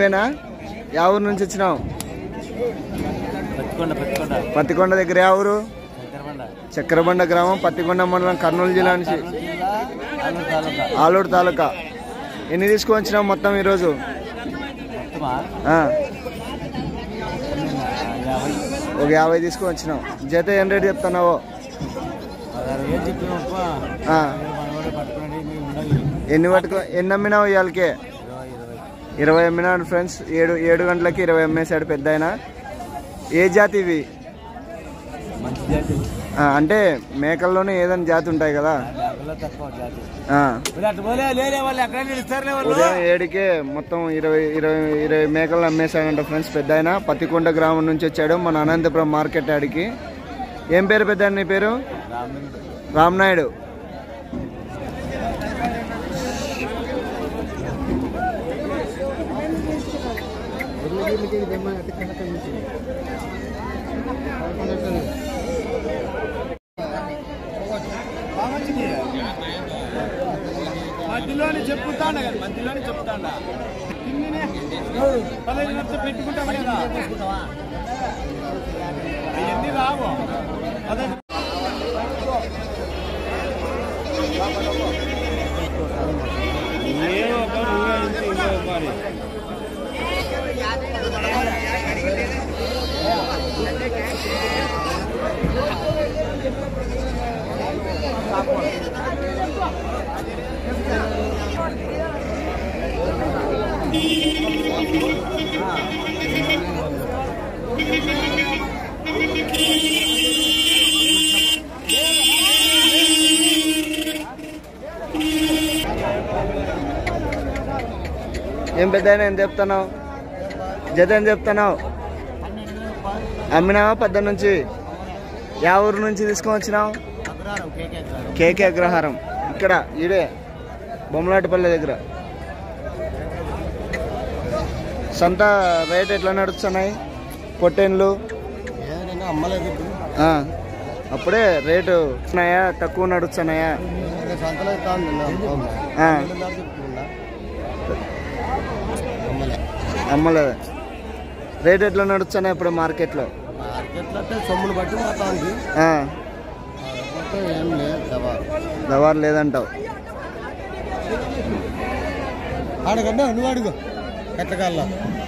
ఇక్కడేనా yeah ఊరు నుంచి వచ్చినావు పత్తికొండ పత్తికొండ పత్తికొండ దగ్గర యా ఊరు శంకరబండ చక్రబండ గ్రామం పత్తికొండ మండలం కర్నూలు జిల్లా నుంచి జిల్లా ఆలూరు తాలూకా ఆలూరు తాలూకా ఎన్ని తీసుకువచ్చినావు మొత్తం ఈరోజు మొత్తమా ఆ, యాభై ఒక యాభై తీసుకువచ్చినావు జత ఏం రేట్ చెప్తున్నావు పదహారు వేలు చెప్పిన ఆ, మనవాడు పట్టుకుని మీరు ఉండాలి ఎన్ని పట్టుకో ఎన్ని అమ్మినావు ఇవాళకే ఇరవై ఇరవై ఇరవై అమ్మినాడు ఫ్రెండ్స్ ఏడు ఏడు గంటలకి ఇరవై అమ్మేశాడు పెద్ద ఆయన ఏ జాతి ఇవి మంచి జాతి ఆ, అంటే మేకల్లోనే ఏదైనా జాతి ఉంటాయి కదా లేకుండా తక్కువ జాతి ఆ, వీళ్ళు అటు పోలే లేలే వాళ్ళు ఎక్కడ నిలుస్తారులే వాళ్ళు ఉదయం ఏడుకే మొత్తం ఇరవై ఇరవై ఇరవై మేకలు అమ్మేశాడంట ఫ్రెండ్స్ పెద్ద ఆయన పత్తికొండ గ్రామం నుంచి వచ్చాడు మన అనంతపురం మార్కెట్ ఆడికి ఏం పేరు పెద్ద ఆయన నీ పేరు రాముడు రామ్నాయుడు మధ్యలోనే చెప్పుతాను కదా మధ్యలోనే చెప్తాడా పదహైదు లక్షలు పెట్టుకుంటాం కదా అవన్నీ రావు పదహైదు ఏ ఒకరు ఊహించి ఇంకో ఒకరు. ఏం పెద్ద ఆయన ఏం చెప్తున్నావు జత ఏం చెప్తున్నావు అమ్మినావా పెద్ద నుంచి యా ఊరు నుంచి తీసుకొని వచ్చినావు కేకే అగ్రహారం ఇక్కడ ఈడే బొమ్మలాటిపల్లి దగ్గర సొంత రేట్ ఎట్లా నడుస్తున్నాయి పొట్టేన్లు అమ్మలేదు ఆ, అప్పుడే రేటు ఉన్నాయా తక్కువ నడుస్తున్నాయా సంతలో ఆ, అమ్మలేదు రేట్ ఎట్లా నడుస్తున్నాయి ఇప్పుడు మార్కెట్లో మార్కెట్లో అంటే సొమ్ములు బట్టి మొత్తానికి ఆ, మొత్తం ఏం లేదు జవాబు దవారు లేదంటావు ఆడగండి నువ్వు అడుగు ఎట్టకల్లా